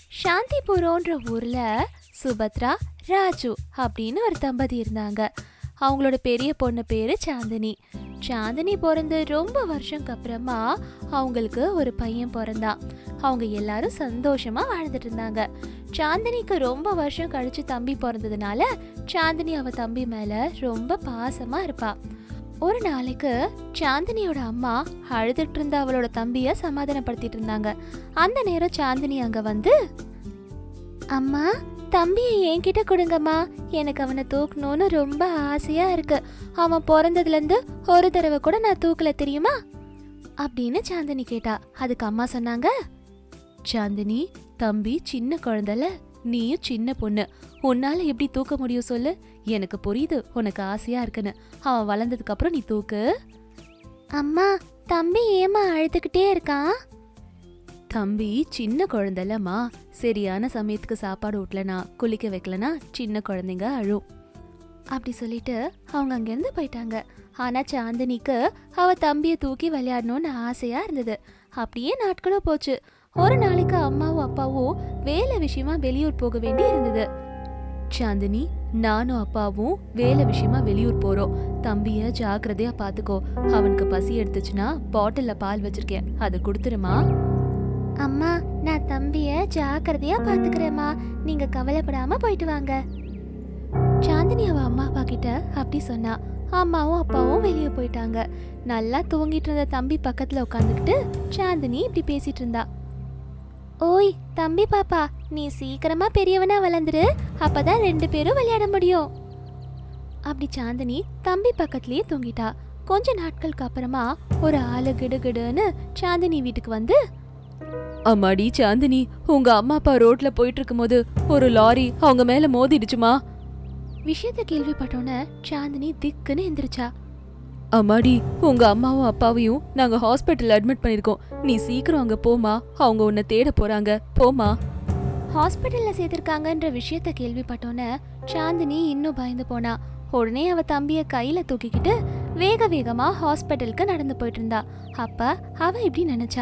சாந்திபுரம்ன்ற ஊர்ல சுபத்ரா ராஜு அப்படின்னு ஒரு தம்பதி இருந்தாங்க அவங்களோட பெரிய பொண்ணு பேரு சாந்தினி சாந்தினி பிறந்து ரொம்ப வருஷம்க்கு அப்புறமா அவங்களுக்கு ஒரு பையன் பிறந்தான் அவங்க எல்லாரும் சந்தோஷமா வாழ்ந்துட்டு இருந்தாங்க சாந்தினிக்கு ரொம்ப வருஷம் கழிச்சு தம்பி பிறந்ததுனால சாந்தினி அவ தம்பி மேல ரொம்ப பாசமா இருப்பா ஒரு நாளைக்கு சாந்தினியோட அம்மா அழுதுட்டு இருந்த அவளோட தம்பிய சமாதானப்படுத்திட்டு இருந்தாங்க அந்த நேரம் சாந்தினி அங்க வந்து அம்மா தம்பியை என்கிட்ட கொடுங்கம்மா எனக்கு அவனை தூக்கணும்னு ரொம்ப ஆசையா இருக்கு அவன் பிறந்ததுலேருந்து ஒரு தடவை கூட நான் தூக்கல தெரியுமா அப்படின்னு சாந்தினி கேட்டா அதுக்கு அம்மா சொன்னாங்க சாந்தினி தம்பி சின்ன குழந்தைல நீயும் சின்ன பொண்ணு உன்னால எப்படி தூக்க முடியும் சொல்லு எனக்கு புரியுது உனக்கு ஆசையா இருக்குன்னு அவன் வளர்ந்ததுக்கு அப்புறம் நீ தூக்கு அம்மா தம்பி ஏமா அழுதுகிட்டே இருக்கான் தம்பி சின்ன குழந்தைலம்மா சரியான சமயத்துக்கு சாப்பாடு ஊட்டலனா குளிக்க வைக்கலனா சின்ன குழந்தைங்க அழும் அப்படி சொல்லிட்டு அவங்க அங்கேருந்து போயிட்டாங்க ஆனா சாந்தினிக்கு அவ தம்பியை தூக்கி விளையாடணும்னு ஆசையா இருந்தது அப்படியே நாட்களும் போச்சு ஒரு நாளைக்கு அம்மாவும் அப்பாவும் வேலை விஷயமா வெளியூர் போக வேண்டி இருந்தது சாந்தினி நானும் அப்பாவும் வேலை விஷயமா வெளியூர் போறோம் தம்பிய ஜாக்கிரதையா பாத்துக்கோ அவனுக்கு பசி எடுத்துச்சுன்னா பாட்டில்ல பால் வச்சிருக்கேன் அதை கொடுத்துருமா அம்மா நான் தம்பிய ஜாக்கிரதையா பாத்துக்கிறேம்மா நீங்க கவலைப்படாம போயிட்டு வாங்க சாந்தினி அவ அம்மா அப்பா கிட்ட அப்படி சொன்னா அம்மாவும் அப்பாவும் வெளியே போயிட்டாங்க நல்லா தூங்கிட்டு இருந்த தம்பி பக்கத்துல உட்காந்துக்கிட்டு சாந்தினி இப்படி பேசிட்டு இருந்தா ஓய் தம்பி பாப்பா நீ சீக்கிரமா பெரியவனா வளர்ந்துரு அப்பதான் ரெண்டு பேரும் விளையாட முடியும் அப்படி சாந்தினி தம்பி பக்கத்துலயே தூங்கிட்டா கொஞ்ச நாட்களுக்கு அப்புறமா ஒரு ஆளு கிடுகிடுன்னு சாந்தினி வீட்டுக்கு வந்து அம்மாடி சாந்தினி உங்க அம்மா அப்பா ரோட்ல போயிட்டு இருக்கும்போது ஒரு லாரி அவங்க மேல மோதிடுச்சுமா விஷயத்த கேள்விப்பட்டோன்னே சாந்தினி திக்குன்னு எந்திரிச்சா அம்மாடி உங்க அம்மாவும் அப்பாவையும் நாங்க ஹாஸ்பிட்டல் அட்மிட் பண்ணிருக்கோம் நீ சீக்கிரம் அங்க போமா அவங்க உன்னை தேட போறாங்க போமா ஹாஸ்பிட்டல்ல சேர்த்திருக்காங்கன்ற விஷயத்த கேள்விப்பட்டோன்னே சாந்தினி இன்னும் பயந்து போனா உடனே அவ தம்பிய கையில தூக்கிக்கிட்டு வேக வேகமா ஹாஸ்பிட்டலுக்கு நடந்து போயிட்டு இருந்தா அப்ப அவ இப்படி நினைச்சா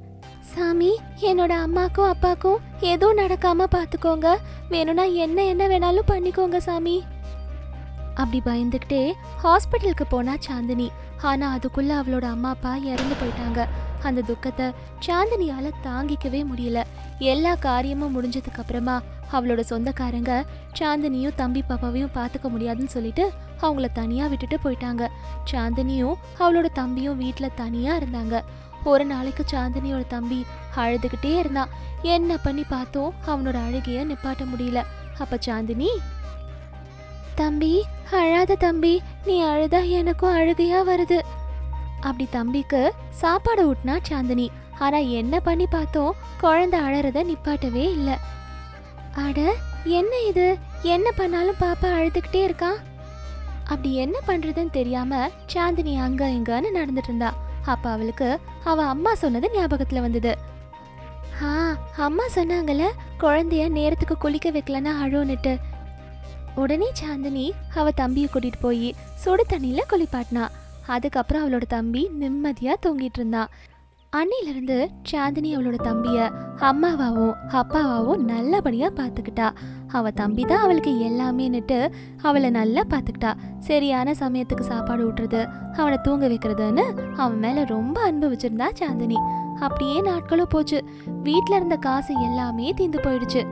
சாமி என்னோட அம்மாக்கும் அப்பாக்கும் எதுவும் நடக்காம பாத்துக்கோங்க வேணும்னா என்ன என்ன வேணாலும் பண்ணிக்கோங்க சாமி அப்படி பயந்துக்கிட்டே ஹாஸ்பிட்டலுக்கு போனா சாந்தினி ஆனா அதுக்குள்ள அவளோட அம்மா அப்பா இறந்து போயிட்டாங்க அந்த துக்கத்தை சாந்தினியால தாங்கிக்கவே முடியல எல்லா காரியமும் முடிஞ்சதுக்கு அப்புறமா அவளோட சொந்தக்காரங்க சாந்தினியும் தம்பி பாப்பாவையும் பார்த்துக்க முடியாதுன்னு சொல்லிட்டு அவங்கள தனியா விட்டுட்டு போயிட்டாங்க சாந்தினியும் அவளோட தம்பியும் வீட்ல தனியா இருந்தாங்க ஒரு நாளைக்கு சாந்தினியோட தம்பி அழுதுகிட்டே இருந்தான் என்ன பண்ணி பார்த்தோம் அவனோட அழுகைய நிப்பாட்ட முடியல அப்ப சாந்தினி தம்பி அழாத தம்பி நீ அழுதா எனக்கும் அழுகையா வருது அப்படி தம்பிக்கு சாப்பாடு ஊட்டினா சாந்தினி ஆனா என்ன பண்ணி பார்த்தோம் குழந்தை அழறத நிப்பாட்டவே இல்லை அட என்ன இது என்ன பண்ணாலும் பாப்பா அழுதுகிட்டே இருக்கான் அப்படி என்ன பண்றதுன்னு தெரியாம சாந்தினி அங்க இங்கன்னு நடந்துட்டு இருந்தா அப்ப அவளுக்கு அவ அம்மா சொன்னது ஞாபகத்துல வந்தது ஆ அம்மா சொன்னாங்கல்ல குழந்தைய நேரத்துக்கு குளிக்க வைக்கலன்னா அழுன்னுட்டு உடனே சாந்தினி அவ தம்பியை கூட்டிட்டு போய் சுடு தண்ணியில குளிப்பாட்டினா அதுக்கப்புறம் அவளோட தம்பி நிம்மதியா தூங்கிட்டு இருந்தான் அன்னிலிருந்து சாந்தினி அவளோட தம்பிய அம்மாவாவும் அப்பாவாவும் நல்லபடியா பாத்துக்கிட்டா அவ தம்பி தான் அவளுக்கு எல்லாமேன்னுட்டு அவளை நல்லா பாத்துக்கிட்டா சரியான சமயத்துக்கு சாப்பாடு ஊட்டுறது அவனை தூங்க வைக்கிறதுன்னு அவன் மேல ரொம்ப அன்பு வச்சிருந்தா சாந்தினி அப்படியே நாட்களும் போச்சு வீட்ல இருந்த காசு எல்லாமே தீந்து போயிடுச்சு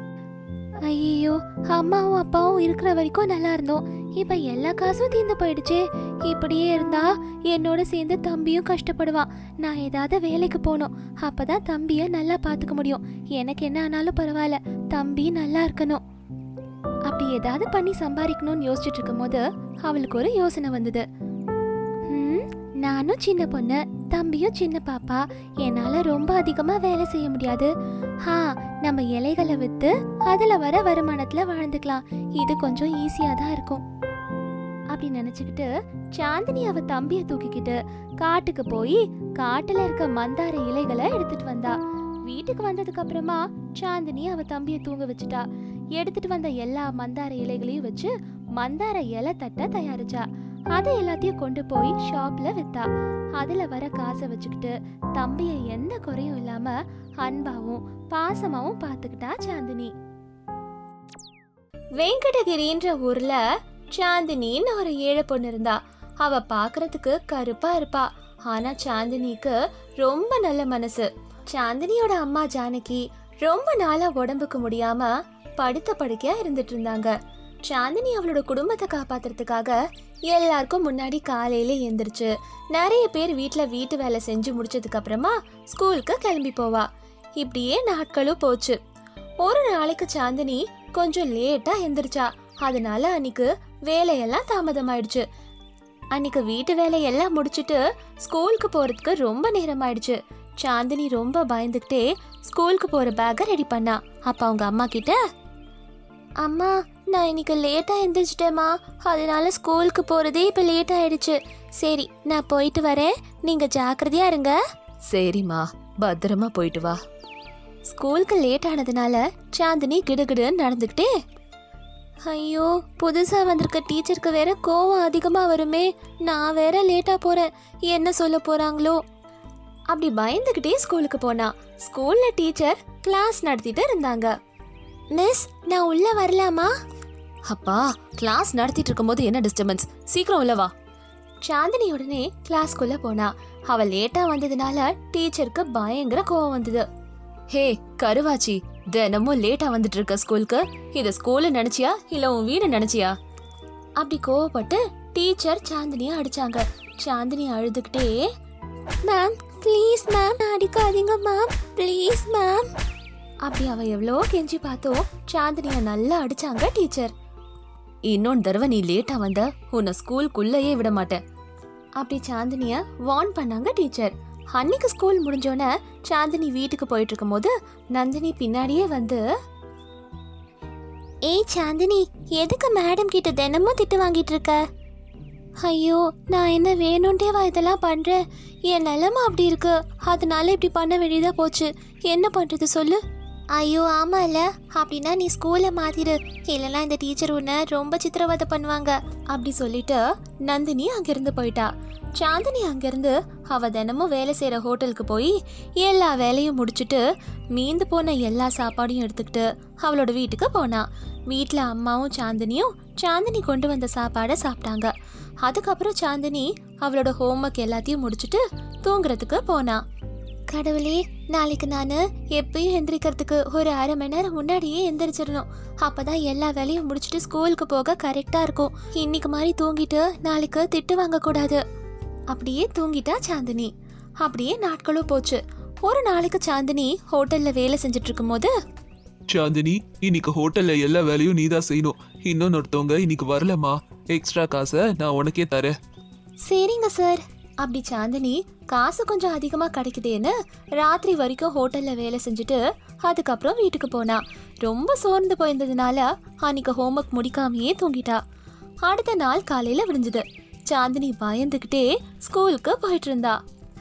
ஐயோ அம்மாவும் அப்பாவும் இருக்கிற வரைக்கும் நல்லா இருந்தோம் இப்ப எல்லா காசும் தீந்து போயிடுச்சே இப்படியே இருந்தா என்னோட சேர்ந்து தம்பியும் கஷ்டப்படுவான் நான் ஏதாவது வேலைக்கு போகணும் அப்பதான் தம்பிய நல்லா பாத்துக்க முடியும் எனக்கு என்ன ஆனாலும் பரவாயில்ல தம்பி நல்லா இருக்கணும் அப்படி ஏதாவது பண்ணி சம்பாதிக்கணும்னு யோசிச்சுட்டு இருக்கும்போது அவளுக்கு ஒரு யோசனை வந்தது "ம், நானும் சின்ன பொண்ணு தம்பியும் சின்ன பாப்பா என்னால ரொம்ப அதிகமா வேலை செய்ய முடியாது ஹா நம்ம இலைகளை வித்து அதுல வர வருமானத்துல வாழ்ந்துக்கலாம் இது கொஞ்சம் ஈஸியா தான் இருக்கும் அப்படி நினைச்சுக்கிட்டு சாந்தினி அவ தம்பிய தூக்கிக்கிட்டு காட்டுக்கு போய் காட்டுல இருக்க மந்தார இலைகளை எடுத்துட்டு வந்தா வீட்டுக்கு வந்ததுக்கு அப்புறமா சாந்தினி அவ தம்பிய தூங்க வச்சுட்டா எடுத்துட்டு வந்த எல்லா மந்தார இலைகளையும் வச்சு மந்தார இலை தட்டை தயாரிச்சா அதை எல்லாத்தையும் கொண்டு போய் ஷாப்ல வித்தா அதுல வர காசை வச்சுக்கிட்டு தம்பிய எந்த குறையும் இல்லாம இல்லாம அன்பாவும் பாசமாவும் பார்த்துக்கிட்டா சாந்தினி வெங்கடகிரின்ற ஊர்ல சாந்தினின்னு ஒரு ஏழை பொண்ணு இருந்தா அவ பார்க்கறதுக்கு கருப்பா இருப்பா ஆனா சாந்தினிக்கு ரொம்ப நல்ல மனசு சாந்தினியோட அம்மா ஜானகி ரொம்ப நாளா உடம்புக்கு முடியாம படுத்த படுக்கையா இருந்துட்டு இருந்தாங்க சாந்தினி அவளோட குடும்பத்தை காப்பாத்துறதுக்காக எல்லாருக்கும் முன்னாடி காலையில எந்திரிச்சு நிறைய பேர் வீட்ல வீட்டு வேலை செஞ்சு முடிச்சதுக்கு அப்புறமா ஸ்கூலுக்கு கிளம்பி போவா இப்படியே நாட்களும் போச்சு ஒரு நாளைக்கு சாந்தினி கொஞ்சம் லேட்டா எந்திரிச்சா அதனால அன்னைக்கு வேலையெல்லாம் தாமதமாயிடுச்சு அன்னைக்கு வீட்டு வேலையெல்லாம் முடிச்சிட்டு ஸ்கூலுக்கு போறதுக்கு ரொம்ப நேரம் ஆயிடுச்சு சாந்தினி ரொம்ப பயந்துக்கிட்டே ஸ்கூலுக்கு போற பேக்கை ரெடி பண்ணா அப்ப அவங்க அம்மா கிட்ட அம்மா நான் இன்னைக்கு லேட்டா எந்திரிச்சிட்டேம்மா அதனால ஸ்கூலுக்கு போறதே இப்ப லேட் ஆயிடுச்சு சரி நான் போயிட்டு வரேன் நீங்க ஜாக்கிரதையா இருங்க சரிம்மா பத்திரமா போயிட்டு வா ஸ்கூலுக்கு லேட் ஆனதுனால சாந்தினி கிடுகிடுன்னு நடந்துக்கிட்டே ஐயோ புதுசா வந்திருக்க டீச்சருக்கு வேற கோவம் அதிகமா வருமே நான் வேற லேட்டா போறேன் என்ன சொல்ல போறாங்களோ அப்படி பயந்துகிட்டே ஸ்கூலுக்கு போனா ஸ்கூல்ல டீச்சர் கிளாஸ் நடத்திட்டு இருந்தாங்க மிஸ் நான் உள்ள வரலாமா அப்பா கிளாஸ் நடத்திட்டு இருக்கும்போது என்ன டிஸ்டர்பன்ஸ் சீக்கிரம் உள்ள வா சாந்தினி உடனே கிளாஸ்க்குள்ள போனா அவ லேட்டா வந்ததுனால டீச்சருக்கு பயங்கர கோவம் வந்தது ஹே கருவாச்சி தினமும் லேட்டா வந்துட்டு இருக்க ஸ்கூலுக்கு இது ஸ்கூல்ல நினைச்சியா இல்ல உன் வீடு நினைச்சியா அப்படி கோவப்பட்டு டீச்சர் சாந்தினிய அடிச்சாங்க சாந்தினி அழுதுகிட்டே மேம் ப்ளீஸ் மேம் அடிக்காதீங்க மேம் ப்ளீஸ் மேம் அப்படி அவ எவ்வளோ கெஞ்சி பார்த்தோ சாந்தினிய நல்லா அடிச்சாங்க டீச்சர் இன்னொன்று தடவை நீ லேட்டா வந்த உன்னை ஸ்கூலுக்குள்ளேயே விட மாட்டேன் அப்படி சாந்தினிய வார்ன் பண்ணாங்க டீச்சர் அன்னைக்கு ஸ்கூல் முடிஞ்சோன்னே சாந்தினி வீட்டுக்கு போயிட்டு இருக்கும்போது நந்தினி பின்னாடியே வந்து ஏய் சாந்தினி எதுக்கு மேடம் கிட்ட தினமும் திட்டு வாங்கிட்டு இருக்க ஐயோ நான் என்ன வேணும்ட்டேவா இதெல்லாம் பண்றேன் என் நிலைமை அப்படி இருக்கு அதனால இப்படி பண்ண வேண்டியதா போச்சு என்ன பண்றது சொல்லு ஐயோ ஆமால அப்படின்னா நீ ஸ்கூலை மாத்திடு இல்லைன்னா இந்த டீச்சர் உன்னை ரொம்ப சித்திரவதை பண்ணுவாங்க அப்படி சொல்லிட்டு நந்தினி அங்கிருந்து போயிட்டா சாந்தினி அங்கிருந்து அவ தினமும் வேலை செய்யற ஹோட்டலுக்கு போய் எல்லா வேலையும் முடிச்சுட்டு மீந்து போன எல்லா சாப்பாடையும் எடுத்துக்கிட்டு அவளோட வீட்டுக்கு போனா வீட்ல அம்மாவும் சாந்தினியும் சாந்தினி கொண்டு வந்த சாப்பாடை சாப்பிட்டாங்க அதுக்கப்புறம் சாந்தினி அவளோட ஹோம்ஒர்க் எல்லாத்தையும் முடிச்சுட்டு தூங்குறதுக்கு போனா கடவுளே நாளைக்கு நான் எப்பயும் எந்திரிக்கிறதுக்கு ஒரு அரை மணி நேரம் முன்னாடியே எந்திரிச்சிடணும் அப்பதான் எல்லா வேலையும் முடிச்சுட்டு ஸ்கூலுக்கு போக கரெக்டா இருக்கும் இன்னைக்கு மாதிரி தூங்கிட்டு நாளைக்கு திட்டு வாங்கக்கூடாது அப்படியே தூங்கிட்டா சாந்தினி அப்படியே நாட்களும் போச்சு ஒரு நாளைக்கு சாந்தினி ஹோட்டல்ல வேலை செஞ்சுட்டு இருக்கும்போது சாந்தினி இன்னைக்கு ஹோட்டல்ல எல்லா வேலையும் நீதான் செய்யணும் இன்னொன்னு ஒருத்தவங்க இன்னைக்கு வரலம்மா எக்ஸ்ட்ரா காசை நான் உனக்கே தரேன் சரிங்க சார் அப்படி சாந்தினி காசு கொஞ்சம் அதிகமா கிடைக்குதேன்னு ராத்திரி வரைக்கும் ஹோட்டல்ல வேலை செஞ்சுட்டு அதுக்கப்புறம் வீட்டுக்கு போனா ரொம்ப சோர்ந்து போயிருந்ததுனால அன்னைக்கு ஹோம்ஒர்க் முடிக்காமையே தூங்கிட்டா அடுத்த நாள் காலையில விடிஞ்சது சாந்தினி பயந்துக்கிட்டே ஸ்கூலுக்கு போயிட்டு இருந்தா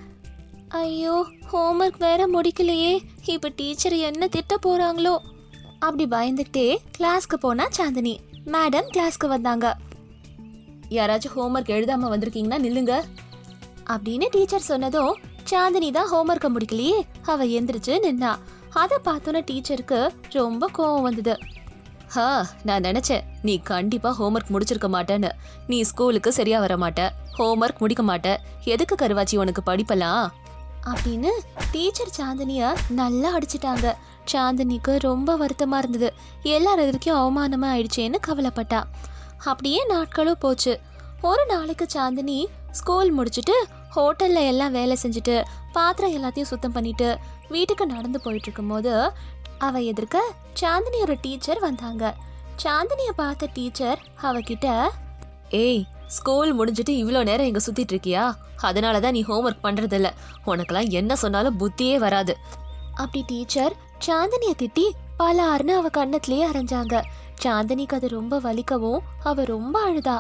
ஐயோ ஹோம்ஒர்க் வேற முடிக்கலையே இப்ப டீச்சர் என்ன திட்ட போறாங்களோ அப்படி பயந்துக்கிட்டே கிளாஸ்க்கு போனா சாந்தினி மேடம் கிளாஸ்க்கு வந்தாங்க யாராச்சும் ஹோம்ஒர்க் எழுதாம வந்திருக்கீங்கன்னா நில்லுங்க அப்படின்னு டீச்சர் சொன்னதும் சாந்தினி தான் ஹோம்ஒர்க்கை முடிக்கலையே அவ எந்திரிச்சு நின்னா அதை பார்த்தோன்னே டீச்சருக்கு ரொம்ப கோவம் வந்தது ஹா நான் நினைச்சேன் நீ கண்டிப்பா ஹோம்ஒர்க் முடிச்சிருக்க மாட்டேன்னு நீ ஸ்கூலுக்கு சரியா வர மாட்ட ஹோம்ஒர்க் முடிக்க மாட்ட எதுக்கு கருவாச்சி உனக்கு படிப்பலாம் அப்படின்னு டீச்சர் சாந்தினிய நல்லா அடிச்சிட்டாங்க சாந்தினிக்கு ரொம்ப வருத்தமா இருந்தது எல்லார் எதிர்க்கும் அவமானமா ஆயிடுச்சேன்னு கவலைப்பட்டா அப்படியே நாட்களும் போச்சு ஒரு நாளைக்கு சாந்தினி ஸ்கூல் முடிச்சுட்டு ஹோட்டல்ல எல்லாம் வேலை செஞ்சுட்டு பாத்திரம் எல்லாத்தையும் சுத்தம் பண்ணிட்டு வீட்டுக்கு நடந்து போயிட்டு இருக்கும்போது அவ எதிர்க்க சாந்தினியோட டீச்சர் வந்தாங்க சாந்தினிய பார்த்த டீச்சர் அவகிட்ட ஏய் ஸ்கூல் முடிஞ்சிட்டு இவ்வளோ நேரம் இங்க சுத்திட்டு இருக்கியா அதனால தான் நீ ஹோம்ஒர்க் பண்றது இல்ல உனக்கெல்லாம் என்ன சொன்னாலும் புத்தியே வராது அப்படி டீச்சர் சாந்தினிய திட்டி பலார்னு அவ கண்ணத்திலேயே அரைஞ்சாங்க சாந்தினிக்கு அது ரொம்ப வலிக்கவும் அவ ரொம்ப அழுதா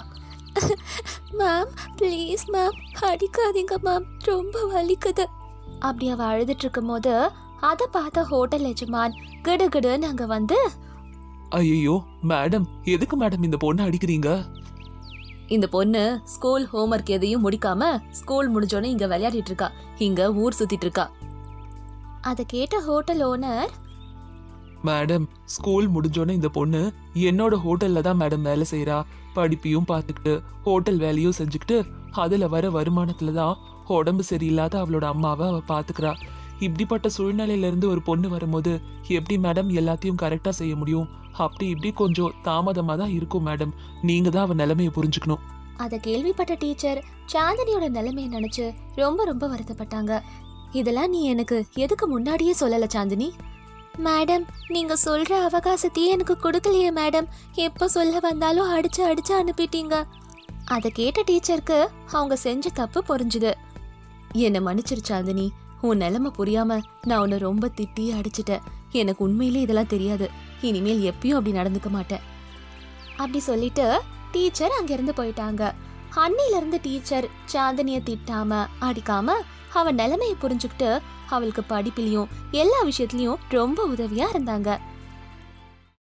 மேம் ப்ளீஸ் மேம் அடிக்காதீங்க மேம் ரொம்ப வலிக்குது அப்படி அவ அழுதுட்டு இருக்கும்போது அதை பார்த்த ஹோட்டல் எஜமான் கிடுகிடுன்னு அங்க வந்து ஐயோ மேடம் எதுக்கு மேடம் இந்த பொண்ணை அடிக்கிறீங்க இந்த பொண்ணு ஸ்கூல் ஹோம்ஒர்க் எதையும் முடிக்காம ஸ்கூல் முடிஞ்சோடனே இங்க விளையாடிட்டு இருக்கா இங்க ஊர் சுத்திட்டு இருக்கா அதை கேட்ட ஹோட்டல் ஓனர் மேடம் ஸ்கூல் முடிஞ்சோன்னே இந்த பொண்ணு என்னோட ஹோட்டல்ல தான் மேடம் வேலை செய்றா படிப்பையும் பார்த்துக்கிட்டு ஹோட்டல் வேலையும் செஞ்சுக்கிட்டு அதுல வர வருமானத்துல தான் உடம்பு சரியில்லாத அவளோட அம்மாவை அவ பாத்துக்கிறா இப்படிப்பட்ட சூழ்நிலையில இருந்து ஒரு பொண்ணு வரும்போது எப்படி மேடம் எல்லாத்தையும் கரெக்டா செய்ய முடியும் அப்படி இப்படி கொஞ்சம் தாமதமா தான் இருக்கும் மேடம் நீங்க தான் அவ நிலைமையை புரிஞ்சுக்கணும் அதை கேள்விப்பட்ட டீச்சர் சாந்தினியோட நிலைமையை நினைச்சு ரொம்ப ரொம்ப வருத்தப்பட்டாங்க இதெல்லாம் நீ எனக்கு எதுக்கு முன்னாடியே சொல்லல சாந்தினி மேடம் நீங்க சொல்ற அவகாசத்தையே எனக்கு கொடுக்கலையே மேடம் எப்போ சொல்ல வந்தாலும் அடிச்சு அடிச்சு அனுப்பிட்டீங்க அதை கேட்ட டீச்சருக்கு அவங்க செஞ்ச தப்பு புரிஞ்சுது என்னை மன்னிச்சிரு சாந்தினி உன் நிலைமை புரியாம நான் உன்னை ரொம்ப திட்டி அடிச்சிட்டேன் எனக்கு உண்மையிலே இதெல்லாம் தெரியாது இனிமேல் எப்பயும் அப்படி நடந்துக்க மாட்டேன் அப்படி சொல்லிட்டு டீச்சர் அங்கிருந்து போயிட்டாங்க அன்னையில இருந்து டீச்சர் சாந்தினிய திட்டாம அடிக்காம அவன் நிலைமையை புரிஞ்சுக்கிட்டு அவளுக்கு படிப்பிலையும் எல்லா விஷயத்துலயும் ரொம்ப உதவியா இருந்தாங்க